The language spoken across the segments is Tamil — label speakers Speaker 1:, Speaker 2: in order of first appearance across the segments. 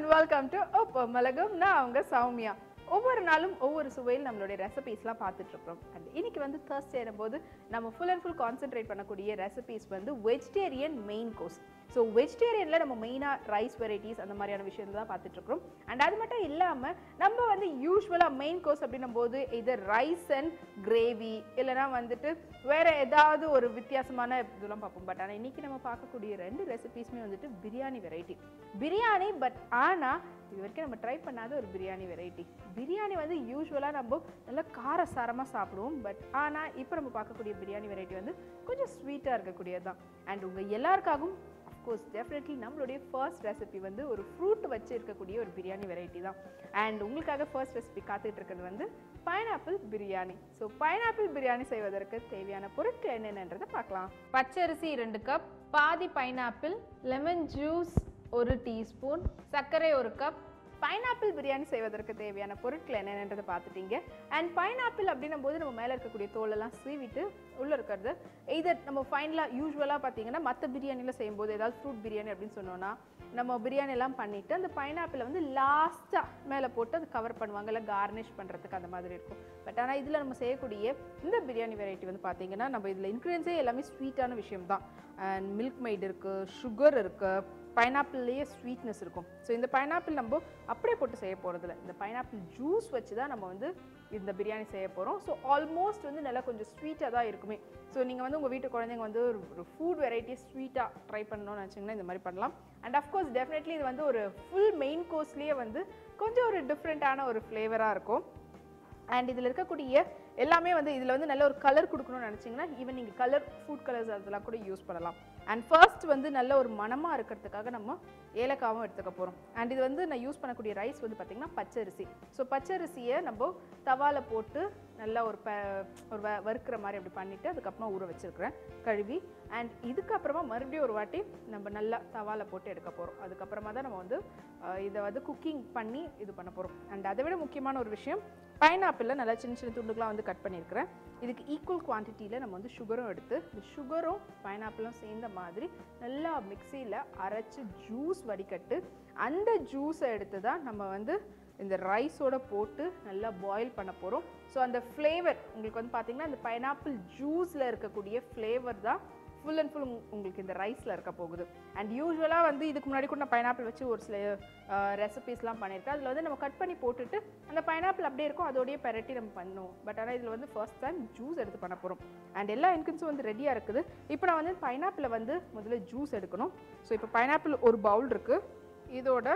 Speaker 1: வெல்கம் டு ஒப்ப மலகம் நான் அவங்க சௌமியா ஒவ்வொரு நாளும் ஒவ்வொரு சுவையில் நம்மளுடைய ரெசிபீஸ்லாம் பார்த்துட்டு இருக்கிறோம் அண்ட் இன்னைக்கு வந்து தேர்ஸ்டே போது நம்ம ஃபுல் அண்ட் ஃபுல் கான்சென்ட்ரேட் பண்ணக்கூடிய ரெசிபீஸ் வந்து வெஜிடேரியன் மெயின் கோர்ஸ் ஸோ வெஜிடேரியனில் நம்ம மெயினாக ரைஸ் வெரைட்டிஸ் அந்த மாதிரியான விஷயம் தான் பார்த்துட்டு இருக்கிறோம் அண்ட் அது மட்டும் இல்லாமல் நம்ம வந்து யூஸ்வலாக மெயின் கோர்ஸ் அப்படின்னும் போது இது ரைஸ் அண்ட் கிரேவி இல்லைனா வந்துட்டு வேற ஏதாவது ஒரு வித்தியாசமான இதெல்லாம் பார்ப்போம் பட் ஆனால் இன்னைக்கு நம்ம பார்க்கக்கூடிய ரெண்டு ரெசிபீஸுமே வந்துட்டு பிரியாணி வெரைட்டி பிரியாணி பட் ஆனால் இது வரைக்கும் நம்ம ட்ரை பண்ணாத ஒரு பிரியாணி வெரைட்டி பிரியாணி வந்து யூஸ்வலாக நம்ம நல்லா காரசாரமாக சாப்பிடுவோம் பட் ஆனால் இப்போ நம்ம பார்க்கக்கூடிய பிரியாணி வெரைட்டி வந்து கொஞ்சம் ஸ்வீட்டாக இருக்கக்கூடியது தான் அண்ட் உங்கள் எல்லாருக்காகவும் அஃப்கோர்ஸ் டெஃபினெட்லி நம்மளுடைய ஃபர்ஸ்ட் ரெசிபி வந்து ஒரு ஃப்ரூட் வச்சு இருக்கக்கூடிய ஒரு பிரியாணி வெரைட்டி தான் அண்ட் உங்களுக்காக ஃபர்ஸ்ட் ரெசிபி காத்துட்டு இருக்கிறது வந்து pineapple biryani so pineapple biryani செய்வதற்கு தேவையான பொருட்கள் என்னென்னன்றதை பார்க்கலாம் பச்சரிசி ரெண்டு கப் பாதி பைனாப்பிள் லெமன் ஜூஸ் ஒரு டீஸ்பூன் சர்க்கரை ஒரு கப் பைனாப்பிள் பிரியாணி செய்வதற்கு தேவையான பொருட்கள் என்னென்னன்றதை பார்த்துட்டீங்க அண்ட் பைனாப்பிள் அப்படின்னும் போது நம்ம மேலே இருக்கக்கூடிய தோலெல்லாம் சீவிட்டு உள்ளே இருக்கிறது இதை நம்ம ஃபைனலாக யூஸ்வலாக பார்த்தீங்கன்னா மற்ற பிரியாணியில் செய்யும்போது ஏதாவது ஃப்ரூட் பிரியாணி அப்படின்னு சொன்னோன்னா நம்ம பிரியாணி எல்லாம் பண்ணிவிட்டு அந்த பைனாப்பிளை வந்து லாஸ்ட்டாக மேலே போட்டு அது கவர் பண்ணுவாங்க இல்லை கார்னிஷ் பண்ணுறதுக்கு அந்த மாதிரி இருக்கும் பட் ஆனால் இதில் நம்ம செய்யக்கூடிய இந்த பிரியாணி வெரைட்டி வந்து பார்த்தீங்கன்னா நம்ம இதில் இன்க்ரீடியன்ஸே எல்லாமே ஸ்வீட்டான விஷயம் தான் அண்ட் மில்க் மைட் இருக்குது சுகர் இருக்குது பைனாப்பிள்லேயே ஸ்வீட்னஸ் இருக்கும் ஸோ இந்த பைனாப்பிள் நம்ம அப்படியே போட்டு செய்ய போகிறதில்ல இந்த பைனாப்பிள் ஜூஸ் வச்சு தான் நம்ம வந்து இந்த பிரியாணி செய்ய போகிறோம் ஸோ ஆல்மோஸ்ட் வந்து நல்லா கொஞ்சம் ஸ்வீட்டாக தான் இருக்குமே ஸோ நீங்கள் வந்து உங்கள் வீட்டு குழந்தைங்க வந்து ஒரு ஒரு ஃபுட் வெரைட்டி ஸ்வீட்டாக ட்ரை பண்ணணும்னு நினச்சிங்கன்னா இந்த மாதிரி பண்ணலாம் அண்ட் அஃப்கோர்ஸ் டெஃபினெட்லி இது வந்து ஒரு ஃபுல் மெயின் கோர்ஸ்லேயே வந்து கொஞ்சம் ஒரு டிஃப்ரெண்ட்டான ஒரு ஃப்ளேவராக இருக்கும் அண்ட் இதில் இருக்கக்கூடிய எல்லாமே வந்து இதில் வந்து நல்ல ஒரு கலர் கொடுக்கணும்னு நினச்சிங்கன்னா ஈவன் நீங்கள் கலர் ஃபுட் கலர்ஸ் அதெல்லாம் கூட யூஸ் பண்ணலாம் அண்ட் ஃபர்ஸ்ட் வந்து நல்ல ஒரு மணமாக இருக்கிறதுக்காக நம்ம ஏலக்காவும் எடுத்துக்க போகிறோம் அண்ட் இது வந்து நான் யூஸ் பண்ணக்கூடிய ரைஸ் வந்து பார்த்திங்கன்னா பச்சரிசி ஸோ பச்சரிசியை நம்ம தவால போட்டு நல்லா ஒரு ப ஒரு வ வறுக்கிற மாதிரி அப்படி பண்ணிவிட்டு அதுக்கப்புறமா ஊற வச்சுருக்கிறேன் கழுவி அண்ட் இதுக்கப்புறமா மறுபடியும் ஒரு வாட்டி நம்ம நல்லா தவால போட்டு எடுக்க போகிறோம் அதுக்கப்புறமா தான் நம்ம வந்து அஹ், இதை வந்து குக்கிங் பண்ணி இது பண்ண போகிறோம் அண்ட் அதை விட முக்கியமான ஒரு விஷயம் பைனாப்பிளில் நல்லா சின்ன சின்ன துண்டுகளாக வந்து கட் பண்ணியிருக்கிறேன் இதுக்கு ஈக்குவல் குவான்டிட்டியில் நம்ம வந்து சுகரும் எடுத்து இந்த சுகரும் பைனாப்பிளும் சேர்ந்த மாதிரி நல்லா மிக்சியில் அரைச்சி ஜூஸ் வடிகட்டு அந்த ஜூஸை எடுத்து தான் நம்ம வந்து இந்த ரைஸோட போட்டு நல்லா பாயில் பண்ண போகிறோம் ஸோ அந்த ஃப்ளேவர் உங்களுக்கு வந்து பார்த்தீங்கன்னா இந்த பைனாப்பிள் ஜூஸில் இருக்கக்கூடிய ஃப்ளேவர் தான் ஃபுல் அண்ட் ஃபுல் உங்களுக்கு இந்த ரைஸில் இருக்க போகுது அண்ட் யூஸ்வலாக வந்து இதுக்கு முன்னாடி கூட நான் பைனாப்பிள் வச்சு ஒரு சில ரெசிபீஸ்லாம் பண்ணியிருக்கேன் அதில் வந்து நம்ம கட் பண்ணி போட்டுட்டு அந்த பைனாப்பிள் அப்படியே இருக்கும் அதோடய பெரட்டி நம்ம பண்ணுவோம் பட் ஆனால் இதில் வந்து ஃபர்ஸ்ட் டைம் ஜூஸ் எடுத்து பண்ண போகிறோம் அண்ட் எல்லா இன்கின்ஸும் வந்து ரெடியாக இருக்குது இப்போ நான் வந்து பைனாப்பிளை வந்து முதல்ல ஜூஸ் எடுக்கணும் ஸோ இப்போ பைனாப்பிள் ஒரு பவுல் இருக்குது இதோட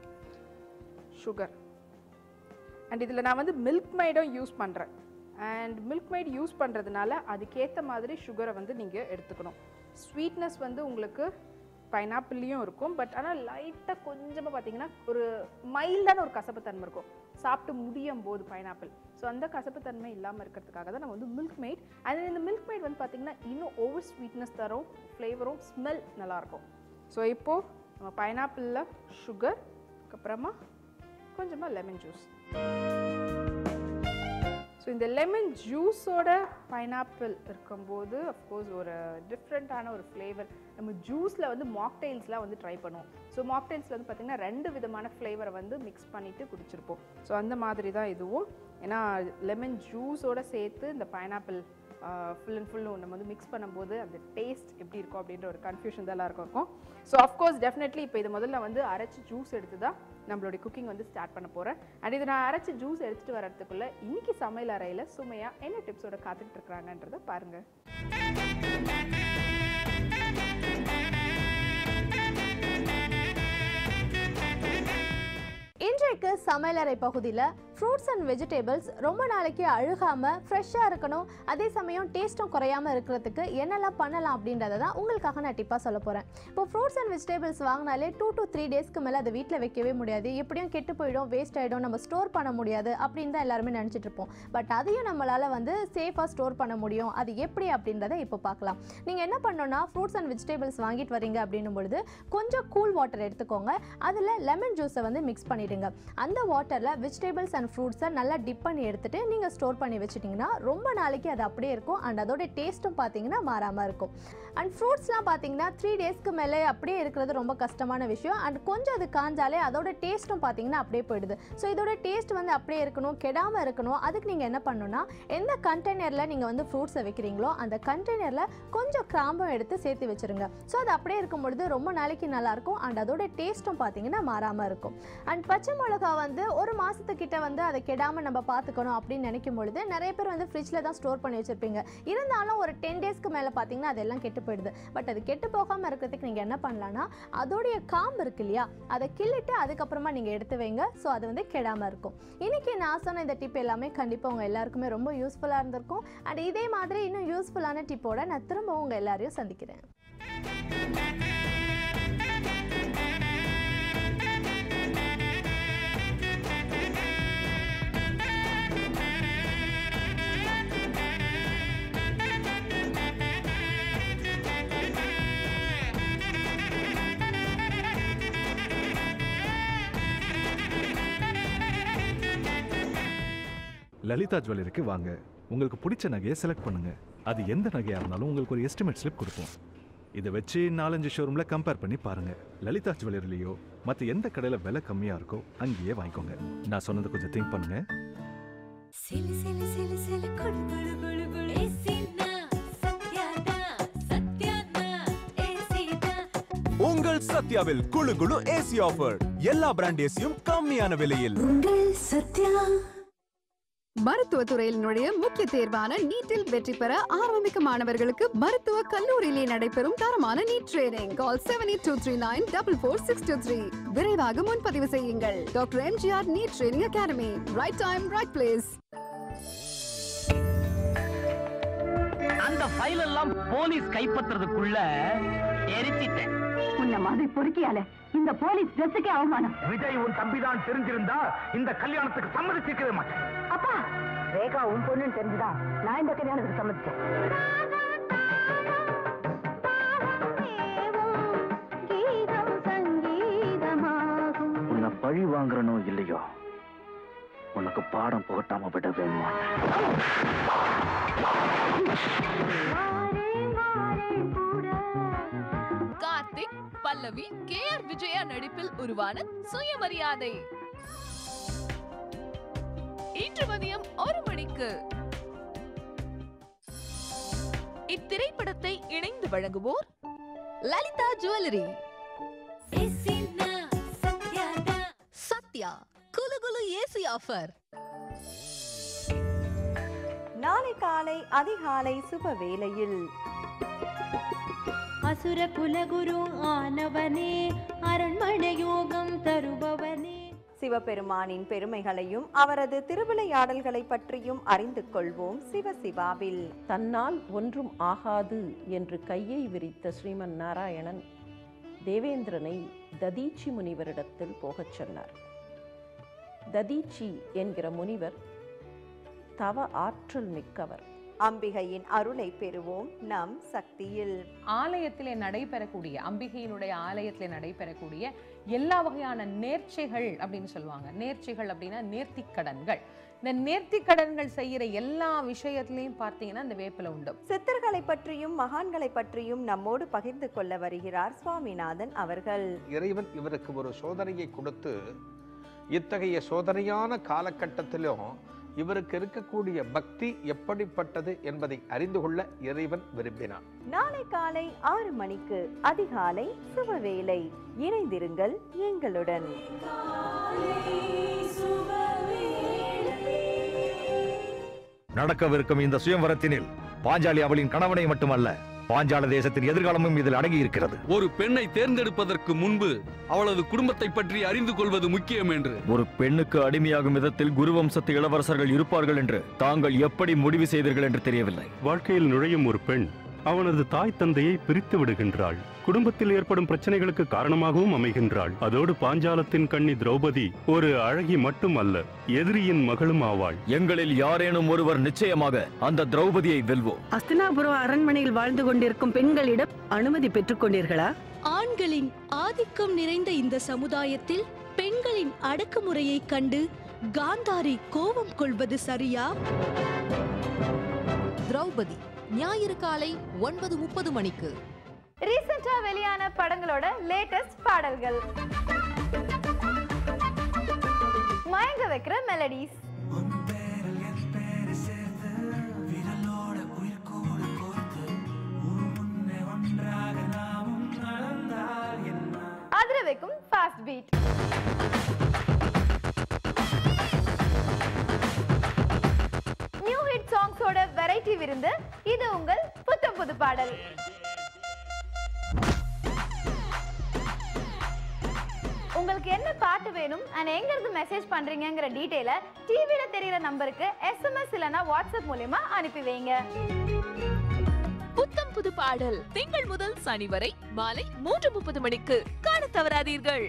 Speaker 1: சுகர் அண்ட் இதில் நான் வந்து மில்க் மைடும் யூஸ் பண்ணுறேன் அண்ட் மில்க் மைட் யூஸ் பண்ணுறதுனால அதுக்கேற்ற மாதிரி சுகரை வந்து நீங்கள் எடுத்துக்கணும் ஸ்வீட்னஸ் வந்து உங்களுக்கு பைனாப்பிள்லேயும் இருக்கும் பட் ஆனால் லைட்டாக கொஞ்சமாக பார்த்தீங்கன்னா ஒரு மைல்டான ஒரு கசப்புத்தன்மை இருக்கும் சாப்பிட்டு முடியும் போது பைனாப்பிள் ஸோ அந்த கசப்புத்தன்மை இல்லாமல் இருக்கிறதுக்காக தான் நம்ம வந்து மில்க் மைட் அண்ட் இந்த மில்க் மைட் வந்து பார்த்திங்கன்னா இன்னும் ஓவர் ஸ்வீட்னஸ் தரும் ஃப்ளேவரும் ஸ்மெல் நல்லாயிருக்கும் ஸோ இப்போது நம்ம பைனாப்பிளில் சுகர் அதுக்கப்புறமா கொஞ்சமாக லெமன் ஜூஸ் ஸோ இந்த லெமன் ஜூஸோட பைனாப்பிள் இருக்கும்போது அஃப்கோர்ஸ் ஒரு டிஃப்ரெண்ட்டான ஒரு ஃப்ளேவர் நம்ம ஜூஸில் வந்து மாக்டைல்ஸ்லாம் வந்து ட்ரை பண்ணுவோம் ஸோ மாக்டைல்ஸில் வந்து பார்த்திங்கன்னா ரெண்டு விதமான ஃப்ளேவரை வந்து மிக்ஸ் பண்ணிவிட்டு குடிச்சிருப்போம் ஸோ அந்த மாதிரி தான் இதுவும் ஏன்னா லெமன் ஜூஸோட சேர்த்து இந்த பைனாப்பிள் ஃபுல் அண்ட் ஃபுல்லும் நம்ம வந்து மிக்ஸ் பண்ணும்போது அந்த டேஸ்ட் எப்படி இருக்கும் அப்படின்ற ஒரு கன்ஃபியூஷன் தான் எல்லாருக்கும் இருக்கும் ஸோ அஃப்கோர்ஸ் டெஃபினெட்லி இப்போ இது முதல்ல வந்து அரைச்சி ஜூஸ் எடுத்து தான் நம்மளுடைய குக்கிங் வந்து ஸ்டார்ட் பண்ண போகிறேன் அண்ட் இது நான் அரைச்சி ஜூஸ் எடுத்துகிட்டு வரதுக்குள்ளே இன்னைக்கு சமையல் அறையில் சுமையாக என்ன டிப்ஸோட காத்துட்டு இருக்கிறாங்கன்றதை பாருங்கள்
Speaker 2: இன்றைக்கு சமையலறை பகுதியில் ஃப்ரூட்ஸ் அண்ட் வெஜிடபிள்ஸ் ரொம்ப நாளைக்கு அழுகாமல் ஃப்ரெஷ்ஷாக இருக்கணும் அதே சமயம் டேஸ்ட்டும் குறையாமல் இருக்கிறதுக்கு என்னெல்லாம் பண்ணலாம் அப்படின்றத தான் உங்களுக்காக நான் டிப்பாக சொல்ல போகிறேன் இப்போ ஃப்ரூட்ஸ் அண்ட் வெஜிடபிள்ஸ் வாங்கினாலே டூ to த்ரீ டேஸ்க்கு மேலே அதை வீட்டில் வைக்கவே முடியாது எப்படியும் கெட்டு போயிடும் வேஸ்ட் ஆகிடும் நம்ம ஸ்டோர் பண்ண முடியாது அப்படின்னு தான் எல்லாருமே நினச்சிட்டு இருப்போம் பட் அதையும் நம்மளால் வந்து சேஃபாக ஸ்டோர் பண்ண முடியும் அது எப்படி அப்படின்றத இப்போ பார்க்கலாம் நீங்கள் என்ன பண்ணணும்னா ஃப்ரூட்ஸ் அண்ட் வெஜிடபிள்ஸ் வாங்கிட்டு வரீங்க அப்படின்னும் பொழுது கொஞ்சம் கூல் வாட்டர் எடுத்துக்கோங்க அதில் லெமன் ஜூஸை வந்து மிக்ஸ் பண்ணிடுங்க அந்த வாட்டரில் வெஜிடபிள்ஸ் அண்ட் ஃப்ரூட்ஸை நல்லா டிப் பண்ணி எடுத்துட்டு நீங்கள் ஸ்டோர் பண்ணி வச்சிட்டிங்கன்னா ரொம்ப நாளைக்கு அது அப்படியே இருக்கும் அண்ட் அதோட டேஸ்ட்டும் பார்த்தீங்கன்னா மாறாமல் இருக்கும் அண்ட் ஃப்ரூட்ஸ்லாம் பார்த்தீங்கன்னா த்ரீ டேஸ்க்கு மேலே அப்படியே இருக்கிறது ரொம்ப கஷ்டமான விஷயம் அண்ட் கொஞ்சம் அது காஞ்சாலே அதோட டேஸ்ட்டும் பார்த்தீங்கன்னா அப்படியே போயிடுது ஸோ இதோட டேஸ்ட் வந்து அப்படியே இருக்கணும் கெடாமல் இருக்கணும் அதுக்கு நீங்கள் என்ன பண்ணணும்னா எந்த கண்டெய்னரில் நீங்கள் வந்து ஃப்ரூட்ஸை வைக்கிறீங்களோ அந்த கண்டெய்னரில் கொஞ்சம் கிராம்பும் எடுத்து சேர்த்து வச்சுருங்க ஸோ அது அப்படியே இருக்கும் பொழுது ரொம்ப நாளைக்கு நல்லாயிருக்கும் அண்ட் அதோட டேஸ்ட்டும் பார்த்தீங்கன்னா மாறாமல் இருக்கும் அண்ட் பச்சை மிளகா வந்து ஒரு மாதத்துக்கிட்ட வந்து அதை கெடாமல் நம்ம பார்த்துக்கணும் அப்படின்னு நினைக்கும் பொழுது நிறைய பேர் வந்து ஃப்ரிட்ஜில் தான் ஸ்டோர் பண்ணி வச்சுருப்பீங்க இருந்தாலும் ஒரு டென் டேஸ்க்கு மேலே பார்த்தீங்கன்னா அதெல்லாம் கெட்டு போயிடுது பட் அது கெட்டு போகாமல் இருக்கிறதுக்கு நீங்கள் என்ன பண்ணலான்னா அதோடைய காம்பு இருக்கு இல்லையா அதை கிள்ளிட்டு அதுக்கப்புறமா நீங்கள் எடுத்து வைங்க ஸோ அது வந்து கெடாமல் இருக்கும் இன்றைக்கி நான் சொன்ன இந்த டிப் எல்லாமே கண்டிப்பாக உங்கள் எல்லாருக்குமே ரொம்ப யூஸ்ஃபுல்லாக இருந்திருக்கும் அண்ட் இதே மாதிரி இன்னும் யூஸ்ஃபுல்லான டிப்போட நான் திரும்ப உங்கள் எல்லாரையும் சந்திக்கிறேன்
Speaker 3: லலிதா ஜுவல்லரிக்கு வாங்க உங்களுக்கு பிடிச்ச நகையை செலக்ட் பண்ணுங்க அது எந்த நகையா இருந்தாலும் உங்களுக்கு ஒரு எஸ்டிமேட் ஸ்லிப் கொடுப்போம் இதை வச்சு நாலஞ்சு ஷோரூம்ல கம்பேர் பண்ணி பாருங்க லலிதா ஜுவல்லரிலையோ மற்ற எந்த கடையில விலை கம்மியா இருக்கோ அங்கேயே வாங்கிக்கோங்க நான் சொன்னதை கொஞ்சம் திங்க் பண்ணுங்க
Speaker 4: சிலு சிலு சிலு சிலு குளு குளு குளு குளு ஏசினா சத்யானா சத்யானா ஏசினா
Speaker 5: உங்கள் சத்யாவில் குளு குளு ஏசி ஆஃபர் எல்லா பிராண்ட் ஏசியும் கம்மியான விலையில்
Speaker 4: உங்கள் சத்யா
Speaker 6: மருத்துவ துறையில் நுழைய முக்கிய தேர்வான நீட்டில் வெற்றி பெற ஆரம்பிக்க மாணவர்களுக்கு மருத்துவ கல்லூரியிலே நடைபெறும் தரமான NEET training call seven eight two three nine double four six two three விரைவாக முன்பதிவு செய்யுங்கள் doctor MGR NEET training academy right time right place
Speaker 7: அந்த ஃபைல் எல்லாம் போலீஸ் கைப்பற்றுறதுக்குள்ள எரிச்சிட்டேன்
Speaker 8: உன்ன மாதிரி பொறுக்கியால இந்த போலீஸ் ட்ரெஸ்ஸுக்கே அவமானம்
Speaker 7: விஜய் உன் தம்பிதான் தெரிஞ்சிருந்தா இந்த கல்யாணத்துக்கு சம்மதிச்சிருக்கவே மாட்டேன்
Speaker 8: அப்பா ரேகா உன் பொண்ணுன்னு தெரிஞ்சுதான் நான் இந்த கல்யாணத்துக்கு சம்மதிச்சேன்
Speaker 7: உன்னை பழி வாங்குறனோ இல்லையோ உனக்கு பாடம் புகட்டாம விடவே மாட்டேன்
Speaker 9: கார்த்திக் பல்லவி கே ஆர் விஜயா நடிப்பில் உருவான சுயமரியாதை இன்று மதியம் ஒரு மணிக்கு இத்திரைப்படத்தை இணைந்து வழங்குவோர் லலிதா ஜுவல்லரி
Speaker 4: ஏசினா சத்யானா
Speaker 9: சத்யா குலு குலு ஏசி ஆஃபர்
Speaker 10: நாளை காலை அதிகாலை சுப வேளையில்
Speaker 8: அசுர குலகுரு ஆனவனே அரண்மனை யோகம் தருபவனே
Speaker 10: சிவபெருமானின் பெருமைகளையும் அவரது திருவிளையாடல்களை பற்றியும் அறிந்து கொள்வோம் சிவசிவாவில்
Speaker 11: தன்னால் ஒன்றும் ஆகாது என்று கையை விரித்த ஸ்ரீமன் நாராயணன் தேவேந்திரனை ததீச்சி முனிவரிடத்தில் போகச் சொன்னார் ததீச்சி என்கிற முனிவர் தவ ஆற்றல் மிக்கவர்
Speaker 10: அம்பிகையின் அருளை பெறுவோம் நம் சக்தியில்
Speaker 12: ஆலயத்திலே நடைபெறக்கூடிய அம்பிகையினுடைய ஆலயத்திலே நடைபெறக்கூடிய எல்லா வகையான நேர்ச்சைகள் அப்படின்னு சொல்லுவாங்க நேர்ச்சைகள் அப்படின்னா நேர்த்திக்கடன்கள் இந்த நேர்த்திக்கடன்கள் செய்யற எல்லா விஷயத்திலையும் பார்த்தீங்கன்னா இந்த வேப்பில உண்டு
Speaker 10: சித்தர்களை பற்றியும் மகான்களை பற்றியும் நம்மோடு பகிர்ந்து கொள்ள வருகிறார் சுவாமிநாதன் அவர்கள்
Speaker 13: இறைவன் இவருக்கு ஒரு சோதனையை கொடுத்து இத்தகைய சோதனையான காலகட்டத்திலும் இவருக்கு இருக்கக்கூடிய பக்தி எப்படிப்பட்டது என்பதை அறிந்து கொள்ள இறைவன் விரும்பினான்
Speaker 10: நாளை காலை ஆறு மணிக்கு அதிகாலை சுபவேளை இணைந்திருங்கள் எங்களுடன்
Speaker 14: நடக்கவிருக்கும் இந்த சுயம்வரத்தினில் பாஞ்சாலி அவளின் கணவனை மட்டுமல்ல பாஞ்சால தேசத்தின் எதிர்காலமும் இதில் அடங்கி இருக்கிறது
Speaker 15: ஒரு பெண்ணை தேர்ந்தெடுப்பதற்கு முன்பு அவளது குடும்பத்தை பற்றி அறிந்து கொள்வது முக்கியம் என்று
Speaker 14: ஒரு பெண்ணுக்கு அடிமையாகும் விதத்தில் குருவம்சத்து இளவரசர்கள் இருப்பார்கள் என்று தாங்கள் எப்படி முடிவு செய்தீர்கள் என்று தெரியவில்லை
Speaker 16: வாழ்க்கையில் நுழையும் ஒரு பெண் அவனது தாய் தந்தையை பிரித்து விடுகின்றாள் குடும்பத்தில் ஏற்படும் பிரச்சனைகளுக்கு காரணமாகவும் அமைகின்றாள் அதோடு பாஞ்சாலத்தின் கண்ணி திரௌபதி ஒரு அழகி மட்டுமல்ல எதிரியின் மகளும் ஆவாள்
Speaker 14: எங்களில் யாரேனும் ஒருவர் நிச்சயமாக அந்த திரௌபதியை வெல்வோம்
Speaker 8: அஸ்தினாபுரம் அரண்மனையில் வாழ்ந்து கொண்டிருக்கும் பெண்களிடம் அனுமதி பெற்றுக் கொண்டீர்களா
Speaker 4: ஆண்களின் ஆதிக்கம் நிறைந்த இந்த சமுதாயத்தில் பெண்களின் அடக்குமுறையை கண்டு
Speaker 9: காந்தாரி கோபம் கொள்வது சரியா
Speaker 17: திரௌபதி ஞாயிறு காலை ஒன்பது முப்பது மணிக்கு
Speaker 2: ரீசெண்டா வெளியான படங்களோட லேட்டஸ்ட் பாடல்கள் மயங்க வைக்கிற மெலடிஸ் அதிர வைக்கும் ஃபாஸ்ட் பீட் நியூ ஹிட் சாங்ஸோட வெரைட்டி விருந்து இது உங்கள் புத்தம் புது பாடல் உங்களுக்கு என்ன பாட்டு வேணும் அண்ட் எங்க இருந்து மெசேஜ் பண்றீங்கங்கிற டீடைல டிவில தெரியுற நம்பருக்கு எஸ்எம்எஸ் இல்லனா வாட்ஸ்அப் மூலமா அனுப்பி வைங்க
Speaker 18: புத்தம் புது பாடல் திங்கள் முதல் சனி வரை மாலை மூன்று முப்பது மணிக்கு காண தவறாதீர்கள்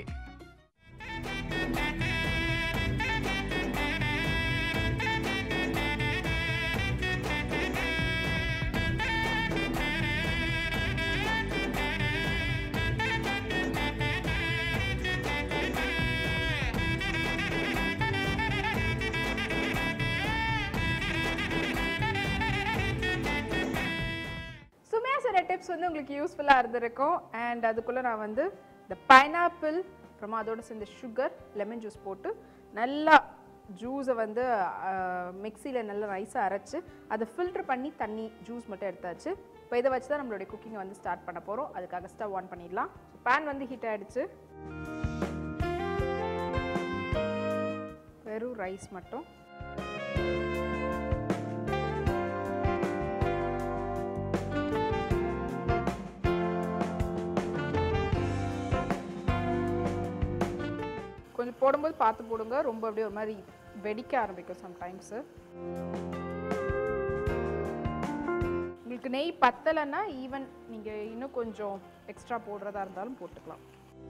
Speaker 1: சுமையா சொன்ன டிப்ஸ் வந்து உங்களுக்கு யூஸ்ஃபுல்லாக இருந்திருக்கும் அண்ட் அதுக்குள்ளே நான் வந்து இந்த பைனாப்பிள் அப்புறமா அதோட சேர்ந்து சுகர் லெமன் ஜூஸ் போட்டு நல்லா ஜூஸை வந்து மிக்சியில் நல்லா ரைஸாக அரைச்சு அதை ஃபில்டர் பண்ணி தண்ணி ஜூஸ் மட்டும் எடுத்தாச்சு இப்போ இதை வச்சு தான் நம்மளுடைய குக்கிங்கை வந்து ஸ்டார்ட் பண்ண போகிறோம் அதுக்காக ஸ்டவ் ஆன் பண்ணிடலாம் பேன் வந்து ஹீட் ஆகிடுச்சு வெறும் ரைஸ் மட்டும் கொஞ்சம் போடும்போது பார்த்து போடுங்க ரொம்ப அப்படியே ஒரு மாதிரி வெடிக்க ஆரம்பிக்கும் சம்டைம்ஸு உங்களுக்கு நெய் பத்தலைன்னா ஈவன் நீங்கள் இன்னும் கொஞ்சம் எக்ஸ்ட்ரா போடுறதா இருந்தாலும் போட்டுக்கலாம்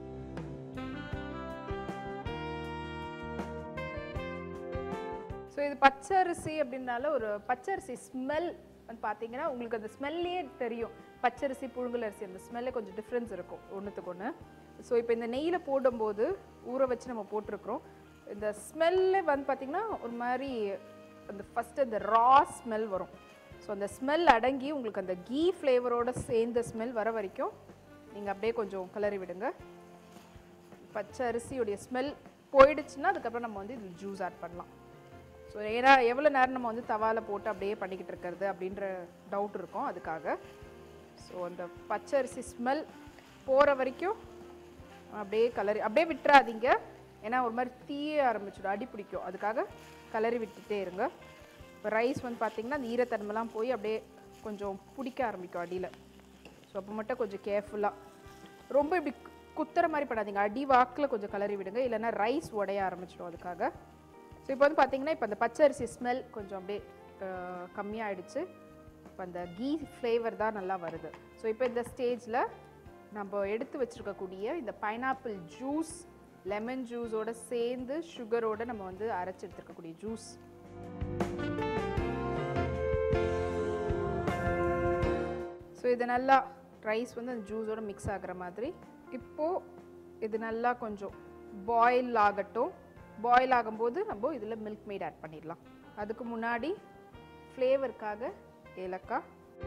Speaker 1: ஸோ இது பச்சரிசி அப்படின்னால ஒரு பச்சரிசி ஸ்மெல் வந்து பார்த்தீங்கன்னா உங்களுக்கு அந்த ஸ்மெல்லே தெரியும் பச்சரிசி புழுங்கல் அரிசி அந்த ஸ்மெல்லே கொஞ்சம் டிஃப்ரென்ஸ் இருக்கும் ஒன்றுத்துக்கு ஒன்று ஸோ இப்போ இந்த நெய்யில் போடும்போது ஊற வச்சு நம்ம போட்டிருக்கிறோம் இந்த ஸ்மெல்லு வந்து பார்த்திங்கன்னா ஒரு மாதிரி அந்த ஃபஸ்ட்டு அந்த ரா ஸ்மெல் வரும் ஸோ அந்த ஸ்மெல் அடங்கி உங்களுக்கு அந்த கீ ஃப்ளேவரோட சேர்ந்த ஸ்மெல் வர வரைக்கும் நீங்கள் அப்படியே கொஞ்சம் கிளறி விடுங்க பச்சை அரிசியுடைய ஸ்மெல் போயிடுச்சுன்னா அதுக்கப்புறம் நம்ம வந்து இதில் ஜூஸ் ஆட் பண்ணலாம் ஸோ ஏன்னா எவ்வளோ நேரம் நம்ம வந்து தவாவில் போட்டு அப்படியே பண்ணிக்கிட்டு இருக்கிறது அப்படின்ற டவுட் இருக்கும் அதுக்காக ஸோ அந்த பச்சை அரிசி ஸ்மெல் போகிற வரைக்கும் அப்படியே கலரி அப்படியே விட்டுறாதீங்க ஏன்னா ஒரு மாதிரி தீய ஆரம்பிச்சிடும் அடி பிடிக்கும் அதுக்காக கலரி விட்டுட்டே இருங்க இப்போ ரைஸ் வந்து பார்த்திங்கன்னா அந்த ஈரத்தன்மைலாம் போய் அப்படியே கொஞ்சம் பிடிக்க ஆரம்பிக்கும் அடியில் ஸோ அப்போ மட்டும் கொஞ்சம் கேர்ஃபுல்லாக ரொம்ப இப்படி குத்துற மாதிரி பண்ணாதீங்க அடி வாக்கில் கொஞ்சம் கலரி விடுங்க இல்லைன்னா ரைஸ் உடைய ஆரம்பிச்சிடும் அதுக்காக ஸோ இப்போ வந்து பார்த்தீங்கன்னா இப்போ அந்த பச்சரிசி ஸ்மெல் கொஞ்சம் அப்படியே அஹ், கம்மியாயிடுச்சு இப்போ அந்த கீ ஃப்ளேவர் தான் நல்லா வருது ஸோ இப்போ இந்த ஸ்டேஜில் நம்ம எடுத்து வச்சுருக்கக்கூடிய இந்த பைனாப்பிள் ஜூஸ் லெமன் ஜூஸோட சேர்ந்து சுகரோட நம்ம வந்து அரைச்சி எடுத்துருக்கக்கூடிய ஜூஸ் ஸோ இது நல்லா ரைஸ் வந்து அந்த ஜூஸோட மிக்ஸ் ஆகுற மாதிரி இப்போது இது நல்லா கொஞ்சம் பாயில் ஆகட்டும் பாயில் ஆகும்போது நம்ம இதில் மில்க் மேட் ஆட் பண்ணிடலாம் அதுக்கு முன்னாடி ஃப்ளேவருக்காக ஏலக்காய்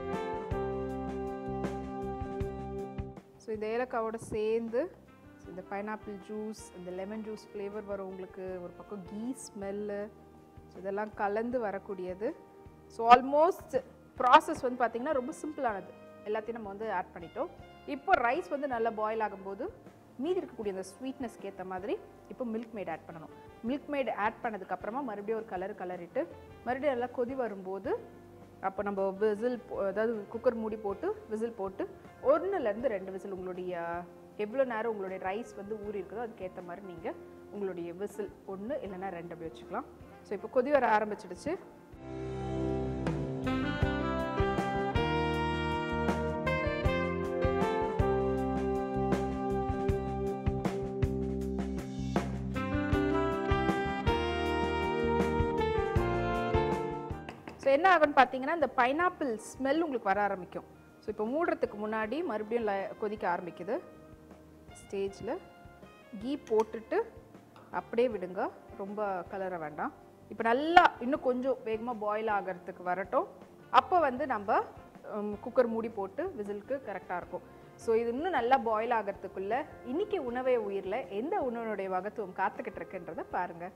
Speaker 1: ஸோ இந்த ஏலக்காவோட சேர்ந்து so இந்த பைனாப்பிள் ஜூஸ் இந்த லெமன் ஜூஸ் ஃப்ளேவர் வரும் உங்களுக்கு ஒரு பக்கம் கீ ஸ்மெல்லு ஸோ இதெல்லாம் கலந்து வரக்கூடியது ஸோ ஆல்மோஸ்ட் ப்ராசஸ் வந்து பார்த்திங்கன்னா ரொம்ப சிம்பிளானது எல்லாத்தையும் நம்ம வந்து ஆட் பண்ணிட்டோம் இப்போ ரைஸ் வந்து நல்லா பாயில் ஆகும்போது மீதி இருக்கக்கூடிய அந்த ஸ்வீட்னஸ்க்கு ஏற்ற மாதிரி இப்போ மில்க் மேட் ஆட் பண்ணணும் மில்க் மேட் ஆட் பண்ணதுக்கப்புறமா மறுபடியும் ஒரு கலர் கலரிட்டு மறுபடியும் நல்லா கொதி வரும்போது அப்போ நம்ம விசில் அதாவது குக்கர் மூடி போட்டு விசில் போட்டு ஒன்றுலேருந்து ரெண்டு விசில் உங்களுடைய எவ்வளோ நேரம் உங்களுடைய ரைஸ் வந்து ஊறி இருக்குதோ அதுக்கேற்ற மாதிரி நீங்கள் உங்களுடைய விசில் ஒன்று இல்லைன்னா ரெண்டு அப்படி வச்சுக்கலாம் ஸோ இப்போ கொதி வர ஆரம்பிச்சிடுச்சு ஸோ என்ன ஆகும்னு பார்த்தீங்கன்னா இந்த பைனாப்பிள் ஸ்மெல் உங்களுக்கு வர ஆரம்பிக்கும் ஸோ இப்போ மூடுறதுக்கு முன்னாடி மறுபடியும் ல- கொதிக்க ஆரம்பிக்குது ஸ்டேஜில் கீ போட்டுட்டு அப்படியே விடுங்க ரொம்ப கலர வேண்டாம் இப்போ நல்லா இன்னும் கொஞ்சம் வேகமாக பாயில் ஆகிறதுக்கு வரட்டும் அப்போ வந்து நம்ம குக்கர் மூடி போட்டு விசிலுக்கு கரெக்டாக இருக்கும் ஸோ இது இன்னும் நல்லா பாயில் ஆகிறதுக்குள்ள இன்னைக்கு உணவே உயிரில் எந்த உணவினுடைய மகத்துவம் காத்துக்கிட்டு இருக்குன்றதை பாருங்கள்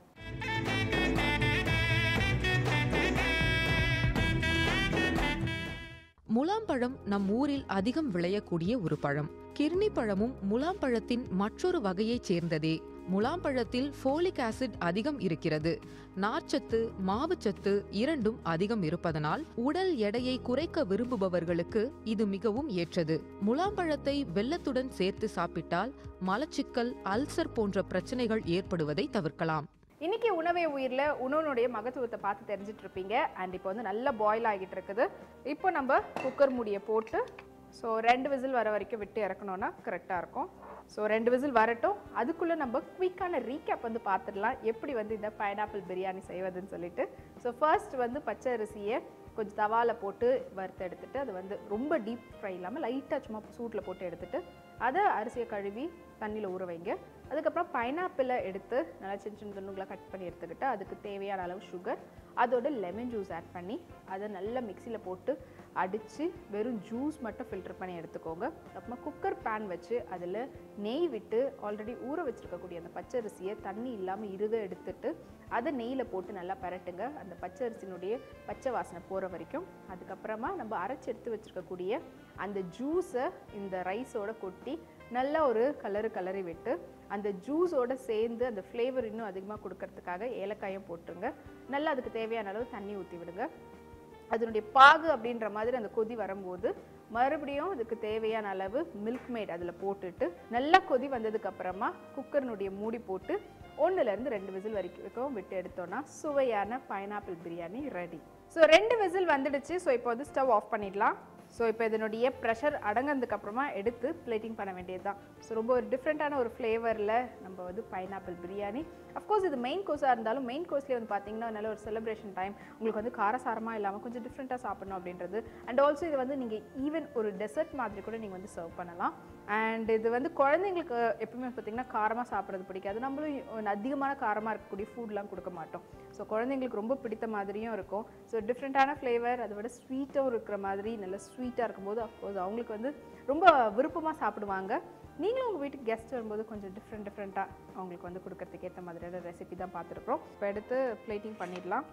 Speaker 17: முலாம் பழம் நம் ஊரில் அதிகம் விளையக்கூடிய ஒரு பழம் கிர்னி பழமும் முலாம் பழத்தின் மற்றொரு வகையைச் சேர்ந்ததே முலாம் பழத்தில் ஃபோலிக் ஆசிட் அதிகம் இருக்கிறது நார்ச்சத்து மாவுச்சத்து இரண்டும் அதிகம் இருப்பதனால் உடல் எடையை குறைக்க விரும்புபவர்களுக்கு இது மிகவும் ஏற்றது முலாம் பழத்தை வெல்லத்துடன் சேர்த்து சாப்பிட்டால் மலச்சிக்கல் அல்சர் போன்ற பிரச்சனைகள் ஏற்படுவதை தவிர்க்கலாம்
Speaker 1: இன்னைக்கு உணவே உயிரில் உணவுனுடைய மகத்துவத்தை பார்த்து தெரிஞ்சிட்டு இருப்பீங்க அண்ட் இப்போ வந்து நல்லா பாயில் ஆகிட்டு இருக்குது இப்போ நம்ம குக்கர் மூடியை போட்டு ஸோ ரெண்டு விசில் வர வரைக்கும் விட்டு இறக்கணும்னா கரெக்டாக இருக்கும் ஸோ ரெண்டு விசில் வரட்டும் அதுக்குள்ளே நம்ம குயிக்கான ரீகேப் வந்து பார்த்துடலாம் எப்படி வந்து இந்த பைனாப்பிள் பிரியாணி செய்வதுன்னு சொல்லிட்டு ஸோ ஃபர்ஸ்ட் வந்து பச்சை அரிசியை கொஞ்சம் தவால போட்டு வறுத்து எடுத்துட்டு அது வந்து ரொம்ப டீப் ஃப்ரை இல்லாமல் லைட்டாக சும்மா சூட்டில் போட்டு எடுத்துட்டு அதை அரிசியை கழுவி தண்ணியில் ஊற வைங்க அதுக்கப்புறம் பைனாப்பிளை எடுத்து நல்லா சின்ன சின்ன துண்டுகளாக கட் பண்ணி எடுத்துக்கிட்டு அதுக்கு தேவையான அளவு சுகர் அதோட லெமன் ஜூஸ் ஆட் பண்ணி அதை நல்லா மிக்சியில் போட்டு அடித்து வெறும் ஜூஸ் மட்டும் ஃபில்டர் பண்ணி எடுத்துக்கோங்க அப்புறமா குக்கர் பேன் வச்சு அதில் நெய் விட்டு ஆல்ரெடி ஊற வச்சுருக்கக்கூடிய அந்த பச்சரிசியை தண்ணி இல்லாமல் இருக எடுத்துட்டு அதை நெய்யில் போட்டு நல்லா பரட்டுங்க அந்த பச்சரிசினுடைய பச்சை வாசனை போகிற வரைக்கும் அதுக்கப்புறமா நம்ம அரைச்சி எடுத்து வச்சுருக்கக்கூடிய அந்த ஜூஸை இந்த ரைஸோட கொட்டி நல்ல ஒரு கலரு கலரி விட்டு அந்த ஜூஸோட சேர்ந்து அந்த ஃப்ளேவர் இன்னும் அதிகமாக கொடுக்கறதுக்காக ஏலக்காயும் போட்டுருங்க நல்லா அதுக்கு தேவையான அளவு தண்ணி ஊற்றி விடுங்க அதனுடைய பாகு அப்படின்ற மாதிரி அந்த கொதி வரும்போது மறுபடியும் அதுக்கு தேவையான அளவு மில்க் மேட் அதில் போட்டுட்டு நல்லா கொதி வந்ததுக்கு அப்புறமா குக்கர்னுடைய மூடி போட்டு ஒன்றுலேருந்து ரெண்டு விசில் வரைக்கும் விட்டு எடுத்தோன்னா சுவையான பைனாப்பிள் பிரியாணி ரெடி ஸோ ரெண்டு விசில் வந்துடுச்சு ஸோ இப்போ வந்து ஸ்டவ் ஆஃப் பண்ணிடலாம் ஸோ இப்போ இதனுடைய ப்ரெஷர் அடங்கினதுக்கு அப்புறமா எடுத்து பிளேட்டிங் பண்ண வேண்டியது தான் ஸோ ரொம்ப ஒரு டிஃப்ரெண்ட்டான ஒரு ஃப்ளேவரில் நம்ம வந்து பைனாப்பிள் பிரியாணி அஃப்கோர்ஸ் இது மெயின் கோர்ஸாக இருந்தாலும் மெயின் கோர்ஸ்லேயே வந்து பார்த்தீங்கன்னா நல்ல ஒரு செலிப்ரேஷன் டைம் உங்களுக்கு வந்து காரசாரமாக இல்லாமல் கொஞ்சம் டிஃப்ரெண்ட்டாக சாப்பிடணும் அப்படின்றது அண்ட் ஆல்சோ இது வந்து நீங்கள் ஈவன் ஒரு டெசர்ட் மாதிரி கூட நீங்கள் வந்து சர்வ் பண்ணலாம் அண்ட் இது வந்து குழந்தைங்களுக்கு எப்பவுமே பார்த்தீங்கன்னா காரமாக சாப்பிட்றது பிடிக்காது நம்மளும் அதிகமான காரமாக இருக்கக்கூடிய ஃபுட்லாம் கொடுக்க மாட்டோம் ஸோ குழந்தைங்களுக்கு ரொம்ப பிடித்த மாதிரியும் இருக்கும் ஸோ டிஃப்ரெண்ட்டான ஃப்ளேவர் அதை விட ஸ்வீட்டாகவும் இருக்கிற மாதிரி நல்ல ஸ்வீட்டாக இருக்கும்போது அஃப்கோர்ஸ் அவங்களுக்கு வந்து ரொம்ப விருப்பமாக சாப்பிடுவாங்க நீங்களும் உங்கள் வீட்டுக்கு கெஸ்ட் வரும்போது கொஞ்சம் டிஃப்ரெண்ட் டிஃப்ரெண்ட்டாக அவங்களுக்கு வந்து கொடுக்கறதுக்கு ஏற்ற மாதிரியான ரெசிபி தான் பார்த்துருக்குறோம் இப்போ எடுத்து பிளேட்டிங் பண்ணிடலாம்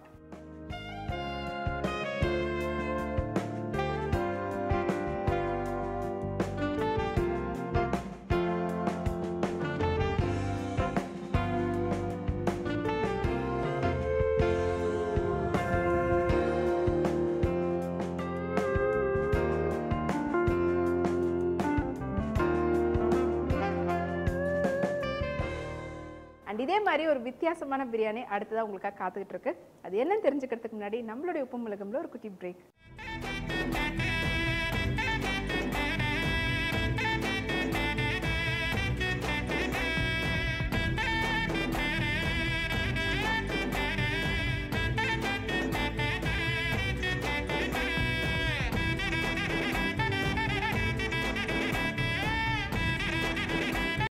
Speaker 1: அண்ட் இதே மாதிரி ஒரு வித்தியாசமான பிரியாணி அடுத்ததாக உங்களுக்காக காத்துக்கிட்டு இருக்கு அது என்னன்னு தெரிஞ்சுக்கிறதுக்கு முன்னாடி நம்மளுடைய உப்பு மிளகம்ல ஒரு குட்டி பிரேக்